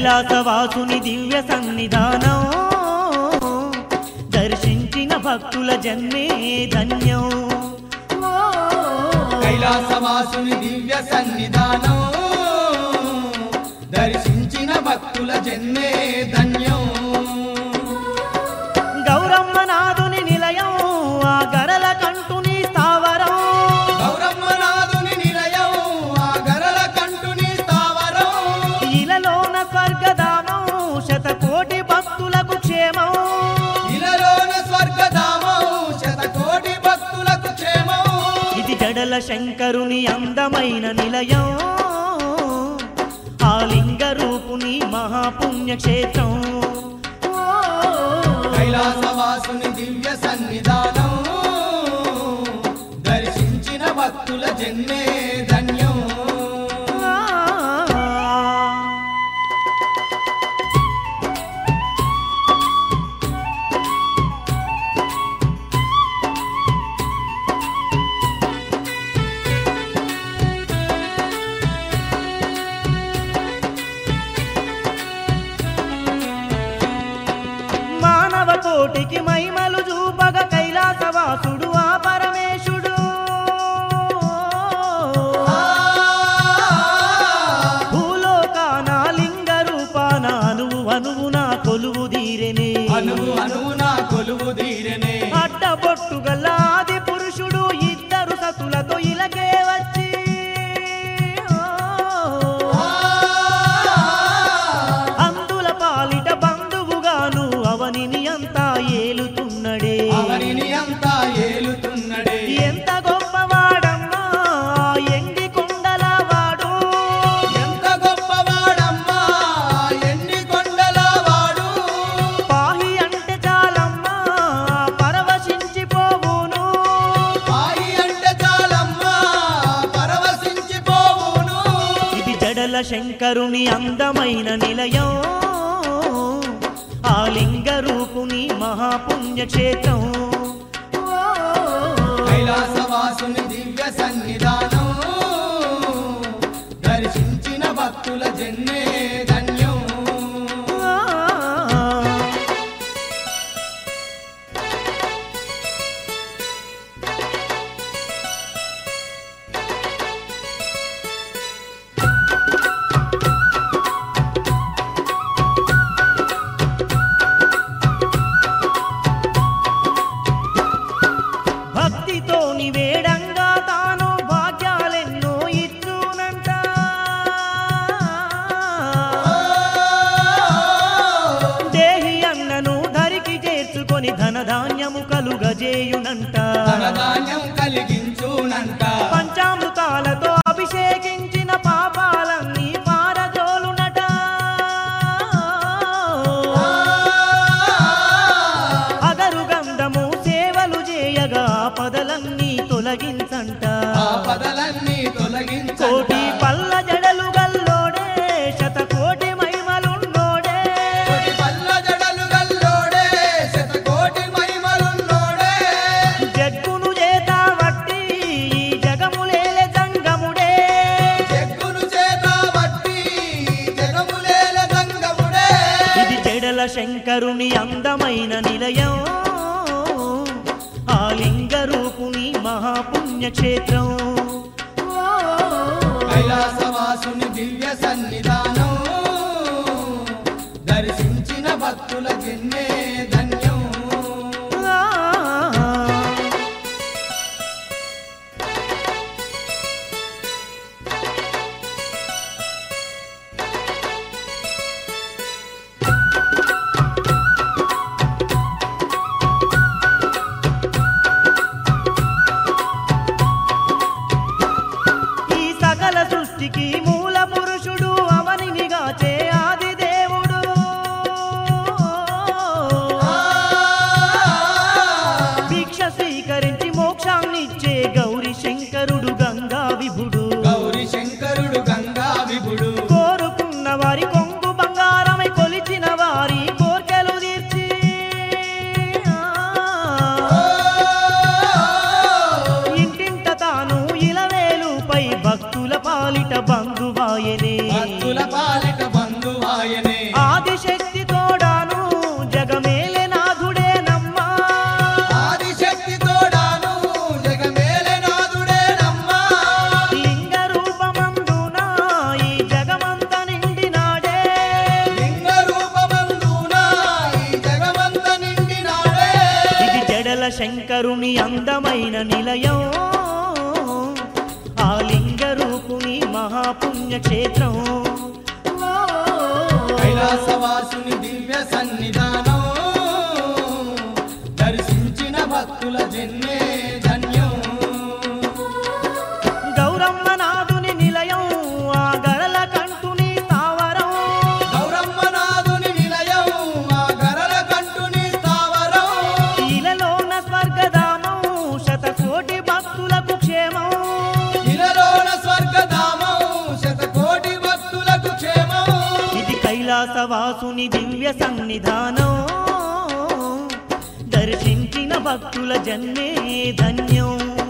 కైలాసవాసుని దివ్య సన్నిధానం దర్శించిన భక్తుల జన్మే ధన్యం ఓ. కైలాసవాసుని దివ్య సన్నిధానం దర్శించిన భక్తుల జన్మే ధన్యం గౌరమ్మ నాదుని నిలయం ఆ గరల కంటుని స్థావరం గౌరమ్మనాథుని నిలయం ఆ గరల కంటుని స్థావరం ఇలలోన స్వర్గధామం శతకోటి భక్తులకు క్షేమం ఇలలోన స్వర్గధామం శతకోటి భక్తులకు క్షేమం ఇది జడల శంకరుని అందమైన నిలయం ఆ లింగ రూపుని మహాపుణ్యక్షేత్రం ఓ. కైలాసవాసుని దివ్య సన్నిధానం దర్శించిన భక్తుల జన్మే ధన్యం ఆ. మానవ కోటికి మైమలు చూపగ కైలాసవాసుడు ఆ పరమేశుడు భూలోకాన లింగ రూపాన అనువు అనువున కొలువు తీరెనే అనువు అనువున కొలువు తీరనే అడ్డబొట్టు గల్లాది పురుషుడు ఇద్దరు సతులతో ఇలకే వచ్చి అందుల పాలిట బంధువుగాను అవనిని అంతా ఏలుతున్నడే అవనిని అంతా ఏలుతున్నడే ఎంత గొప్పవాడమ్మా ఎండి కొండల వాడు ఎంత గొప్పవాడమ్మా ఎన్ని కొండల వాడు పాహి అంటే చాలమ్మా పరవశించిపోవును పాయి అంటే చాలమ్మా పరవశించిపోవును ఇది జడల శంకరుని అందమైన నిలయం ఆ లింగ రూపుని మహాపుణ్యక్షేత్రం ఓ. కైలాసవాసుని దివ్య సన్నిధానం దర్శించిన భక్తుల జన్మే ధన్యం ఆ. భక్తితో నివేడంగా తాను భాగ్యాలెన్నో ఇచ్చునంట దేహి అన్నను ధరికి చేర్చుకొని ధనధాన్యము కలుగజేయునంట ధనధాన్యం కలిగించునంట పంచామృతాలతో అభిషేకించిన పాపాలన్నీ పారజోలునట అగరు గంధము సేవలు చేయగా పదలన్నీ తొలగించంట ఆపదలన్నీ తొలగించంట కోటి పల్ల జడలు గల్లోడే శతకోటి మహిమలున్నోడే కోటి పల్ల జడలు గల్లోడే శతకోటి మహిమలున్నోడే జగ్గును చేత వట్టి ఈ జగములేలే జంగముడే చెక్కును చేత బట్టి జగములేల గంగముడే ఇది చెడల శంకరుని అందమైన నిలయం ఆ లింగ రూపుని మహాపుణ్యక్షేత్రం ఓ. కైలాసవాసుని దివ్య సన్నిధానం దర్శించిన భక్తుల జన్మే ధన్యం ఆ. ఈ సకల సృష్టికి మూల పురుషుడు అవనినిగాచే ఆది దేవుడు భిక్ష స్వీకరించి మోక్షాన్నిచ్చే గౌరి శంకరుడు గంగా విభుడు గౌరి శంకరుడు గంగా విభుడు కోరుకున్న వారి కొంగు బంగారమై కొలిచిన వారి కోర్కెలు తీర్చి ఇంటింట తాను ఇలవేలుపై భక్తుల పాలిట బంధువాయనే భక్తుల పాలిట బంధువాయనే శంకరుని అందమైన నిలయం ఆ లింగ రూపుని మహాపుణ్య క్షేత్రం కైలాసవాసుని దివ్య సన్నిధానం దర్శించిన భక్తుల జన్మే ధన్యం గౌరమ్మ నాథుని నిలయం ఆ గరల కంటుని తావరం గౌరమ్మనాథుని నిలయం ఆ గరల కంటుని స్థావరం ఇలలోన స్వర్గధామం శతకోటి భక్తులకు క్షేమం ఇలలోన స్వర్గధామం శతకోటి భక్తులకు క్షేమం ఇది కైలాసవాసుని దివ్య సన్నిధానం దర్శించిన భక్తుల జన్మే ధన్యం